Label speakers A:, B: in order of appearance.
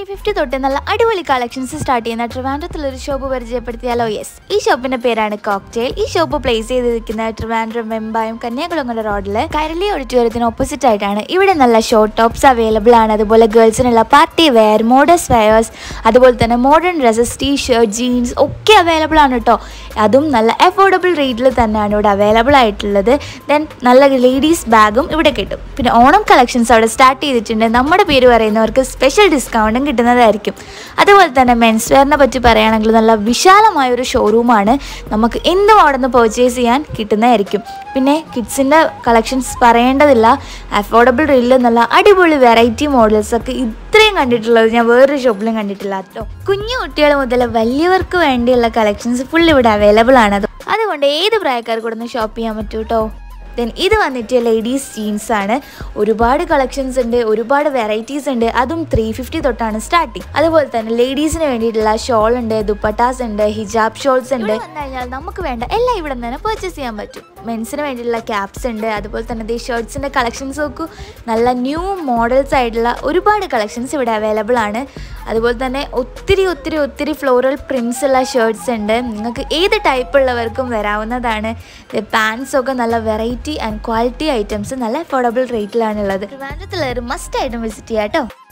A: fifty തൊട്ട് നല്ല അടിപൊളി കളക്ഷൻസ് സ്റ്റാർട്ട് ചെയ്യുന്ന ട്രിവാൻഡ്രത്തിലൊരു ഷോപ്പ് പരിചയപ്പെടുത്തിയാലോ യെസ് ഈ ഷോപ്പിന്റെ പേരാണ് കോക്ടെയിൽ ഈ ഷോപ്പ് പ്ലേസ് ചെയ്തിരിക്കുന്ന ട്രിവാൻഡ്രം വെമ്പായം കന്യാകുളങ്ങര റോഡിൽ കൈരളി ഓഡിറ്റോറിയത്തിന് ഓപ്പോസിറ്റ് ആയിട്ടാണ് ഇവിടെ നല്ല ഷോർട്ട് ടോപ്സ് അവൈലബിൾ ആണ് അതുപോലെ ഗേൾസിനുള്ള പാർട്ടി വെയർ മോഡേഴ്സ് വെയേഴ്സ് അതുപോലെ തന്നെ modern dresses T shirt jeans ഒക്കെ അവൈലബിൾ ആണ് കേട്ടോ അതും നല്ല അഫോർഡബിൾ റേറ്റിൽ തന്നെയാണ് ഇവിടെ അവൈലബിൾ ആയിട്ടുള്ളത് ദെൻ നല്ല ലേഡീസ് ബാഗും ഇവിടെ കിട്ടും പിന്നെ ഓണം കളക്ഷൻസ് അവിടെ സ്റ്റാർട്ട് ചെയ്തിട്ടുണ്ട് നമ്മുടെ പേര് പറയുന്നവർക്ക് സ്പെഷ്യൽ ഡിസ്കൗണ്ടും കിട്ടുന്നതായിരിക്കും അതുപോലെ തന്നെ മെൻസ് വെയറിനെ പറ്റി പറയുകയാണെങ്കിൽ നല്ല വിശാലമായ ഒരു ഷോറൂമാണ് നമുക്ക് എന്തും അവിടെ നിന്ന് പർച്ചേസ് ചെയ്യാൻ കിട്ടുന്നതായിരിക്കും പിന്നെ കിഡ്സിൻ്റെ കളക്ഷൻസ് പറയേണ്ടതില്ല അഫോർഡബിൾ റേറ്റിൽ നല്ല അടിപൊളി വെറൈറ്റി മോഡൽസ് ഒക്കെ ഇത്രയും കണ്ടിട്ടുള്ളത് ഞാൻ വേറൊരു ഷോപ്പിലും കണ്ടിട്ടില്ല കേട്ടോ കുഞ്ഞു കുട്ടികൾ മുതൽ വലിയവർക്ക് വേണ്ടിയുള്ള കളക്ഷൻസ് ഫുൾ ഇവിടെ അവൈലബിൾ ആണ് അത് അതുകൊണ്ട് ഏത് പ്രായക്കാർക്ക് കൂടെ ഒന്ന് ഷോപ്പ് ചെയ്യാൻ പറ്റൂ കേട്ടോ ദെൻ ഇത് വന്നിട്ട് ലേഡീസ് ജീൻസ് ആണ് ഒരുപാട് കളക്ഷൻസ് ഉണ്ട് ഒരുപാട് വെറൈറ്റീസ് ഉണ്ട് അതും ത്രീ ഫിഫ്റ്റി തൊട്ടാണ് സ്റ്റാർട്ടിങ് അതുപോലെ തന്നെ ലേഡീസിന് വേണ്ടിയിട്ടുള്ള ഷോൾ ഉണ്ട് ദുപ്പട്ടാസ് ഉണ്ട് ഹിജാബ് ഷോൾസ് ഉണ്ട് വന്നു കഴിഞ്ഞാൽ നമുക്ക് വേണ്ട എല്ലാം ഇവിടെ നിന്ന് തന്നെ പർച്ചേസ് ചെയ്യാൻ പറ്റും മെൻസിന് വേണ്ടിയിട്ടുള്ള ക്യാപ്സ് ഉണ്ട് അതുപോലെ തന്നെ ഈ ഷർട്ട്സിൻ്റെ കളക്ഷൻസ് നോക്കൂ നല്ല ന്യൂ മോഡൽസ് ആയിട്ടുള്ള ഒരുപാട് കളക്ഷൻസ് ഇവിടെ അവൈലബിൾ ആണ് അതുപോലെ തന്നെ ഒത്തിരി ഒത്തിരി ഒത്തിരി ഫ്ലോറൽ പ്രിൻസ് ഉള്ള ഷർട്ട്സ് ഉണ്ട് നിങ്ങൾക്ക് ഏത് ടൈപ്പ് ഉള്ളവർക്കും വരാവുന്നതാണ് പാൻസ് ഒക്കെ നല്ല വെറൈറ്റി ആൻഡ് ക്വാളിറ്റി ഐറ്റംസ് നല്ല അഫോർഡബിൾ റേറ്റിലാണുള്ളത് ട്രിവാൻഡ്രത്തുള്ളവർ മസ്റ്റ് ആയിട്ടും വിസിറ്റ് ചെയ്യാം കേട്ടോ